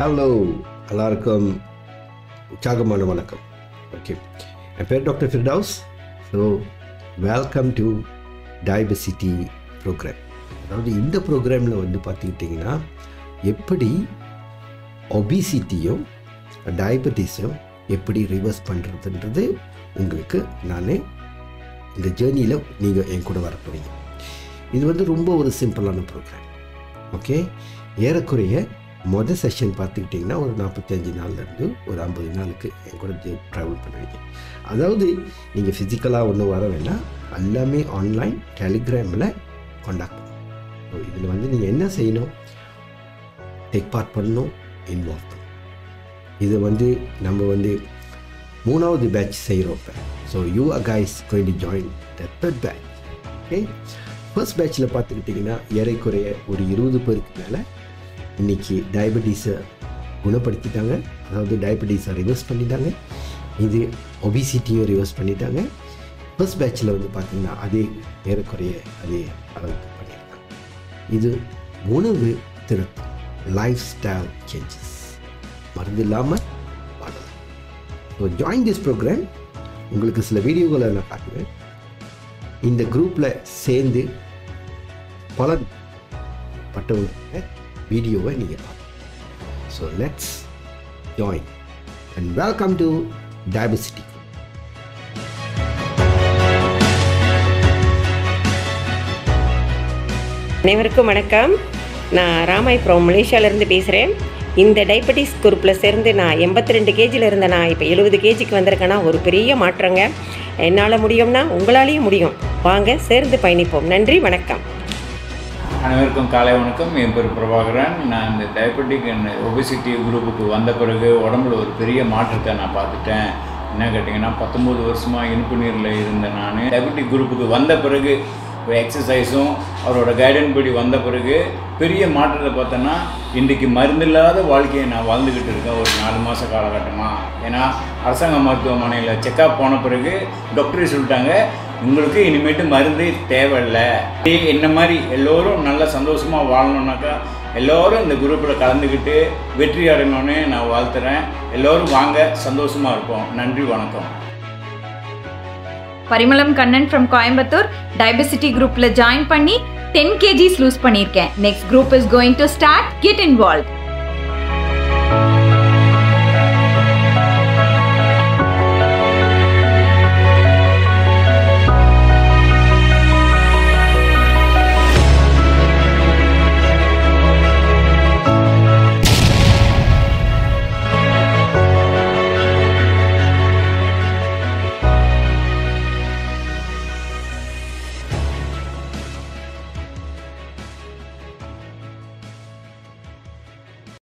hello எல்லாருக்கும் உற்சாகமான வணக்கம் ஓகே என் பேர் doctor Firdous so welcome to diabesity programme அதாவது இந்த ப்ரோக்ராமில் வந்து பார்த்துக்கிட்டிங்கன்னா எப்படி ஒபிசிட்டியும் டயபெட்டிஸும் எப்படி ரிவர்ஸ் பண்ணுறதுன்றது உங்களுக்கு நான் இந்த ஜேர்னியில் நீங்கள் என் கூட வர போகிறீங்க இது வந்து ரொம்ப ஒரு சிம்பிளான ப்ரோக்ராம் ஓகே ஏறக்குறைய மொதல் செஷன் பார்த்துக்கிட்டிங்கன்னா ஒரு நாற்பத்தஞ்சு நாள்லேருந்து ஒரு ஐம்பது நாளுக்கு என் கூட ட்ராவல் பண்ணுவீங்க அதாவது நீங்கள் ஃபிசிக்கலாக ஒன்றும் வர வேண்டாம் எல்லாமே ஆன்லைன் டெலிகிராமில் காண்டாக்ட் பண்ணும் ஸோ இதில் வந்து நீங்கள் என்ன செய்யணும் டேக் பார்ட் பண்ணணும் இன்வால்வ் பண்ணணும் இது வந்து நம்ம வந்து மூணாவது பேட்ச் செய்கிறோம் இப்போ so you uh guys going to join the third batch okay first பேட்சில் பார்த்துக்கிட்டிங்கன்னா ஏறக்குறைய ஒரு இருபது பேருக்கு மேலே இன்றைக்கி டயபெட்டிஸை குணப்படுத்திட்டாங்க அதாவது டயபெட்டிஸை ரிவர்ஸ் பண்ணிட்டாங்க இது ஒபிசிட்டியும் ரிவர்ஸ் பண்ணிட்டாங்க ஃபர்ஸ்ட் பேட்சில் வந்து பார்த்திங்கன்னா அதே ஏறக்குறைய அதே அளவுக்கு பண்ணியிருக்காங்க இது உணவு திருத்தம் லைஃப் ஸ்டைல் சேஞ்சஸ் மருந்து இல்லாமல் வாழலாம் ஸோ ஜாயின் திஸ் ப்ரோக்ராம் உங்களுக்கு சில வீடியோகளை நான் காட்டுவேன் இந்த குரூப்பில் சேர்ந்து பலன் பட்டவங்க வீடியோவை நீங்கள் பார்க்கலாம் so let's join and welcome to diabesity அனைவருக்கும் வணக்கம் நான் ராமாய்புரம் மலேசியாவிலேருந்து பேசுகிறேன் இந்த டயபெட்டிஸ் குரூப்பில் சேர்ந்து நான் எண்பத்தி ரெண்டு கேஜியில் இருந்தேன் நான் இப்போ எழுபது கேஜிக்கு வந்திருக்கேன்னா ஒரு பெரிய மாற்றங்க என்னால் முடியும்னா உங்களாலேயும் முடியும் வாங்க சேர்ந்து பயணிப்போம் நன்றி வணக்கம் அனைவருக்கும் காலை வணக்கம் என் பேர் பிரபாகரன் நான் இந்த டயபெட்டிக் அண்ட் ஒபிசிட்டி குரூப்புக்கு வந்த பிறகு உடம்புல ஒரு பெரிய மாற்றத்தை நான் பார்த்துட்டேன் என்ன கேட்டிங்கன்னா பத்தொம்போது வருஷமாக இனிப்பு நீரில் இருந்த நான் டயபெட்டிக் குரூப்புக்கு வந்த பிறகு எக்ஸசைஸும் அவரோட கைடன் படி வந்த பிறகு பெரிய மாற்றத்தை பார்த்தோன்னா இன்றைக்கி மருந்தில்லாத வாழ்க்கையை நான் வாழ்ந்துக்கிட்டு இருக்கேன் ஒரு நாலு மாத காலகட்டமாக ஏன்னா அரசாங்க மருத்துவமனையில் செக்கப் போன பிறகு டாக்டரே சொல்லிட்டாங்க உங்களுக்கு இனிமேட்டு மருந்து தேவையில்லை என்ன மாதிரி எல்லோரும் நல்ல சந்தோஷமாக வாழணுன்னாக்கா எல்லோரும் இந்த குரூப்பில் கலந்துக்கிட்டு வெற்றி அடையணும்னு நான் வாழ்த்துறேன் எல்லோரும் வாங்க சந்தோஷமாக இருப்போம் நன்றி வணக்கம் பரிமளம் கண்ணன் ஃப்ரம் கோயம்புத்தூர் டயபெசிட்டி குரூப்ல ஜாயின் பண்ணி டென் கேஜிஸ் லூஸ் பண்ணியிருக்கேன் next group is going to start get involve